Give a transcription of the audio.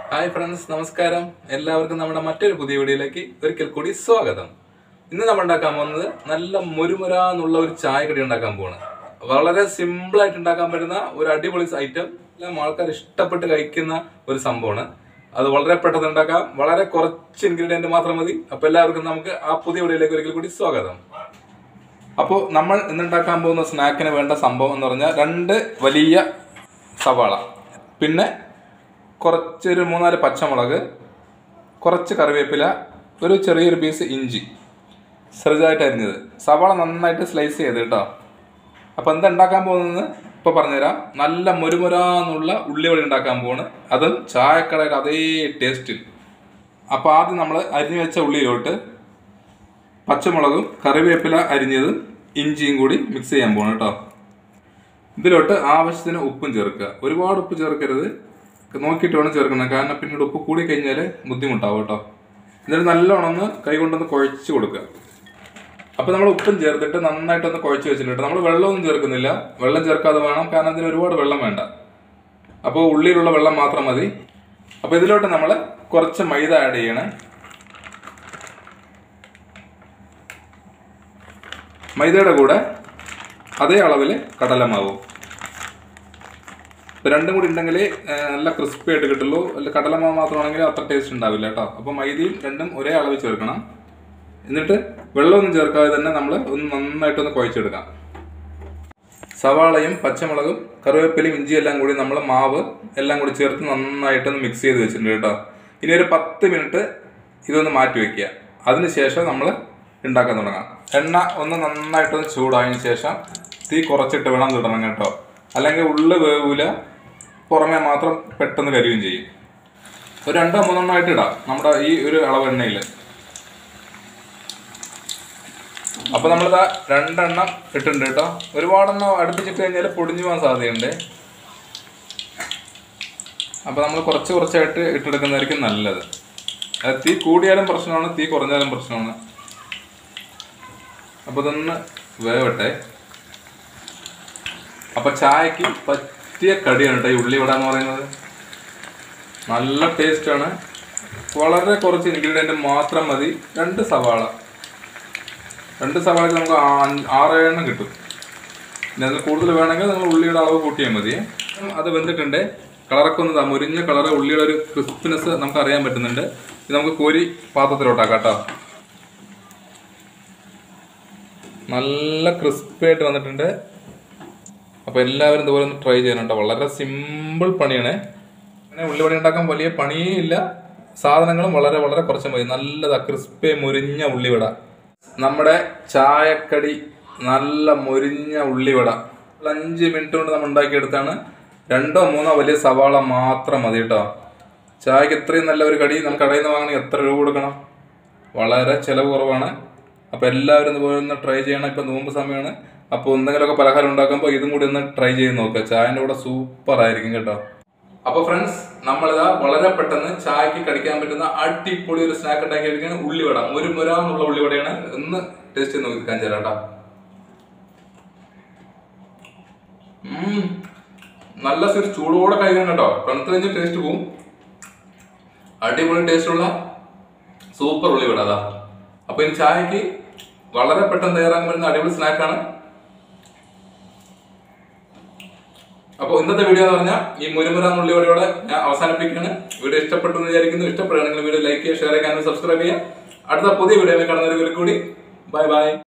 Hi friends നമസ്കാരം എല്ലാവർക്കും നമ്മുടെ മറ്റൊരു പുതിയ വീഡിയോയിലേക്ക് ഒരിക്കൽ കൂടി സ്വാഗതം ഇന്ന് നമ്മൾ ഉണ്ടാക്കാൻ പോകുന്നത് നല്ല മുരുമുര എന്നുള്ള ഒരു ചായ കടി ഉണ്ടാക്കാൻ പോവാണ് വളരെ സിമ്പിൾ ആയിട്ട് ഉണ്ടാക്കാൻ പറ്റുന്ന ഒരു അടിപൊളി ഐറ്റം എല്ലാം ആൾക്കാർ ഇഷ്ടപ്പെട്ട് കഴിക്കുന്ന ഒരു സംഭവമാണ് അത് വളരെ പെട്ടെന്ന് ഉണ്ടാക്കാം വളരെ കുറച്ച് ഇൻഗ്രീഡിയന്റ് മാത്രം മതി അപ്പൊ എല്ലാവർക്കും നമുക്ക് ആ പുതിയ വീഡിയോയിലേക്ക് ഒരിക്കൽ കൂടി സ്വാഗതം അപ്പോൾ നമ്മൾ ഇന്നുണ്ടാക്കാൻ പോകുന്ന സ്നാക്കിന് വേണ്ട സംഭവം എന്ന് പറഞ്ഞാൽ രണ്ട് വലിയ സവാള പിന്നെ കുറച്ചൊരു മൂന്നാല് പച്ചമുളക് കുറച്ച് കറിവേപ്പില ഒരു ചെറിയൊരു പീസ് ഇഞ്ചി ചെറുതായിട്ട് അരിഞ്ഞത് സവാള നന്നായിട്ട് സ്ലൈസ് ചെയ്ത് കേട്ടോ അപ്പോൾ എന്താ ഉണ്ടാക്കാൻ പോകുന്നത് ഇപ്പോൾ പറഞ്ഞുതരാം നല്ല മുരുമുര എന്നുള്ള ഉള്ളിവടി ഉണ്ടാക്കാൻ പോവാണ് അതും ചായക്കടയുടെ അതേ ടേസ്റ്റിൽ അപ്പോൾ ആദ്യം നമ്മൾ അരിഞ്ഞു വെച്ച ഉള്ളിയിലോട്ട് പച്ചമുളകും കറിവേപ്പില അരിഞ്ഞതും ഇഞ്ചിയും കൂടി മിക്സ് ചെയ്യാൻ പോകണം കേട്ടോ ഇതിലോട്ട് ആവശ്യത്തിന് ഉപ്പും ചേർക്കുക ഒരുപാട് ഉപ്പ് ചേർക്കരുത് നോക്കിയിട്ട് വേണം ചേർക്കുന്നത് കാരണം പിന്നീട് ഉപ്പ് കൂടി കഴിഞ്ഞാൽ ബുദ്ധിമുട്ടാവും കേട്ടോ എന്നിട്ട് നല്ലോണം ഒന്ന് കൈ കൊണ്ടൊന്ന് കുഴച്ച് കൊടുക്കുക അപ്പോൾ നമ്മൾ ഉപ്പും ചേർത്തിട്ട് നന്നായിട്ടൊന്ന് കുഴച്ച് വെച്ചിട്ടുണ്ട് നമ്മൾ വെള്ളമൊന്നും ചേർക്കുന്നില്ല വെള്ളം ചേർക്കാതെ വേണം കാരണം ഇതിന് ഒരുപാട് വെള്ളം വേണ്ട അപ്പോൾ ഉള്ളിയിലുള്ള വെള്ളം മാത്രം മതി അപ്പോൾ ഇതിലോട്ട് നമ്മൾ കുറച്ച് മൈദ ആഡ് ചെയ്യണേ മൈദയുടെ കൂടെ അതേ അളവിൽ കടലമാവും ഇപ്പൊ രണ്ടും കൂടി ഉണ്ടെങ്കിൽ നല്ല ക്രിസ്പി ആയിട്ട് കിട്ടുള്ളൂ അല്ല കടലമാവ് മാത്രമാണെങ്കിൽ അത്ര ടേസ്റ്റ് ഉണ്ടാവില്ല കേട്ടോ അപ്പോൾ മൈദയും രണ്ടും ഒരേ അളവ് ചേർക്കണം എന്നിട്ട് വെള്ളമൊന്നും ചേർക്കാതെ തന്നെ നമ്മൾ ഒന്ന് നന്നായിട്ടൊന്ന് കുഴച്ചെടുക്കാം സവാളയും പച്ചമുളകും കറിവേപ്പിലയും ഇഞ്ചിയും എല്ലാം കൂടി നമ്മൾ മാവ് എല്ലാം കൂടി ചേർത്ത് നന്നായിട്ടൊന്ന് മിക്സ് ചെയ്ത് വെച്ചിട്ടുണ്ട് കേട്ടോ ഇനി ഒരു പത്ത് മിനിറ്റ് ഇതൊന്ന് മാറ്റി വെക്കുക അതിനുശേഷം നമ്മൾ ഉണ്ടാക്കാൻ തുടങ്ങാം എണ്ണ ഒന്ന് നന്നായിട്ടൊന്ന് ചൂടായതിനു ശേഷം തീ കുറച്ചിട്ട് വേണം തുടങ്ങാൻ കേട്ടോ അല്ലെങ്കിൽ ഉള്ളു വേവൂല പുറമെ മാത്രം പെട്ടെന്ന് കരിയും ചെയ്യും ഒരു രണ്ടോ മൂന്നെണ്ണമായിട്ട് ഇടാം നമ്മുടെ ഈ ഒരു അളവ് എണ്ണയിൽ അപ്പൊ നമ്മളിതാ രണ്ടെണ്ണം ഇട്ടിട്ടുണ്ട് കേട്ടോ ഒരുപാടെണ്ണം അടുപ്പിച്ചിട്ട് കഴിഞ്ഞാൽ പൊടിഞ്ഞു പോകാൻ സാധ്യതയുണ്ട് അപ്പൊ നമ്മൾ കുറച്ച് കുറച്ചായിട്ട് ഇട്ടെടുക്കുന്നതായിരിക്കും നല്ലത് അത് തീ കൂടിയാലും പ്രശ്നമാണ് തീ കുറഞ്ഞാലും പ്രശ്നമാണ് അപ്പൊ ഇതൊന്ന് വേവട്ടെ അപ്പൊ ചായക്ക് പറ്റിയ കടിയാണ് കേട്ടോ ഈ ഉള്ളിവട എന്ന് പറയുന്നത് നല്ല ടേസ്റ്റ് ആണ് വളരെ കുറച്ച് ഇൻഗ്രീഡിയൻറ്റ് മാത്രം മതി രണ്ട് സവാള രണ്ട് സവാളയ്ക്ക് നമുക്ക് ആ- ആറ് എണ്ണം കിട്ടും പിന്നെ അതിൽ കൂടുതൽ വേണമെങ്കിൽ നിങ്ങൾ ഉള്ളിയുടെ അളവ് കൂട്ടിയാൽ മതി അത് വെന്തിട്ടുണ്ട് കളറൊക്കെ ഒന്ന് ദാ മുരിഞ്ഞ കളറ് ഉള്ളിയുടെ ഒരു ക്രിസ്പിനെസ് നമുക്ക് അറിയാൻ പറ്റുന്നുണ്ട് ഇത് നമുക്ക് കോരി പാത്രത്തിലോട്ടാക്കാം കേട്ടോ നല്ല ക്രിസ്പി ആയിട്ട് വന്നിട്ടുണ്ട് അപ്പോൾ എല്ലാവരും ഇതുപോലെ ഒന്ന് ട്രൈ ചെയ്യാനുണ്ടോ വളരെ സിമ്പിൾ പണിയാണ് അങ്ങനെ ഉള്ളിവട ഉണ്ടാക്കാൻ വലിയ പണിയേ ഇല്ല സാധനങ്ങളും വളരെ വളരെ കുറച്ച് മതി നല്ലതാ ക്രിസ്പി മുരിഞ്ഞ ഉള്ളിവട നമ്മുടെ ചായക്കടി നല്ല മുരിഞ്ഞ ഉള്ളിവട ഒരു അഞ്ച് മിനിറ്റ് കൊണ്ട് നമ്മൾ ഉണ്ടാക്കിയെടുത്താണ് രണ്ടോ മൂന്നോ വലിയ സവാള മാത്രം മതി കേട്ടോ ചായക്ക് ഇത്രയും നല്ല ഒരു കടി നമുക്ക് കടയിൽ നിന്ന് വാങ്ങണമെങ്കിൽ എത്ര രൂപ കൊടുക്കണം വളരെ ചിലവ് കുറവാണ് അപ്പോൾ എല്ലാവരും ഇതുപോലെ ഒന്ന് ട്രൈ ചെയ്യണം ഇപ്പം നോമ്പ് സമയമാണ് അപ്പോൾ എന്തെങ്കിലുമൊക്കെ പലഹാരം ഉണ്ടാക്കുമ്പോൾ ഇതും കൂടി ഒന്ന് ട്രൈ ചെയ്ത് നോക്കുക ചായൻ്റെ കൂടെ സൂപ്പർ ആയിരിക്കും കേട്ടോ അപ്പോൾ ഫ്രണ്ട്സ് നമ്മളിതാ വളരെ പെട്ടെന്ന് ചായക്ക് കടിക്കാൻ പറ്റുന്ന അടിപൊളി ഒരു സ്നാക്ക് ഉണ്ടാക്കി എടുക്കുകയാണ് ഉള്ളിവട ഒരു മുര എന്നുള്ള ഉള്ളിവടയാണ് ഒന്ന് ടേസ്റ്റ് ചെയ്ത് നോക്കി കാണിച്ചു തരാം കേട്ടോ ഉം. നല്ല ഒരു ചൂടോടെ കഴിക്കണം കേട്ടോ തണുത്ത് കഴിഞ്ഞ ടേസ്റ്റ് പോവും അടിപൊളി ടേസ്റ്റുള്ള സൂപ്പർ ഉള്ളിവട അതാ അപ്പൊ ഇനി ചായക്ക് വളരെ പെട്ടെന്ന് തയ്യാറാക്കാൻ പറ്റുന്ന അടിപൊളി സ്നാക്കാണ് അപ്പോൾ ഇന്നത്തെ വീഡിയോ എന്ന് പറഞ്ഞാൽ ഈ മുരുമുര ഉള്ളിവടയോടെ ഞാൻ അവസാനിപ്പിക്കുകയാണ് വീഡിയോ ഇഷ്ടപ്പെട്ടു എന്ന് വിചാരിക്കുന്നു ഇഷ്ടപ്പെടുകയാണെങ്കിൽ വീഡിയോ ലൈക്ക് ചെയ്യുക ഷെയർ ചെയ്യാൻ സബ്സ്ക്രൈബ് ചെയ്യുക അടുത്ത പുതിയ വീഡിയോ കാണുന്നവരെ കൂടി ബൈ ബൈ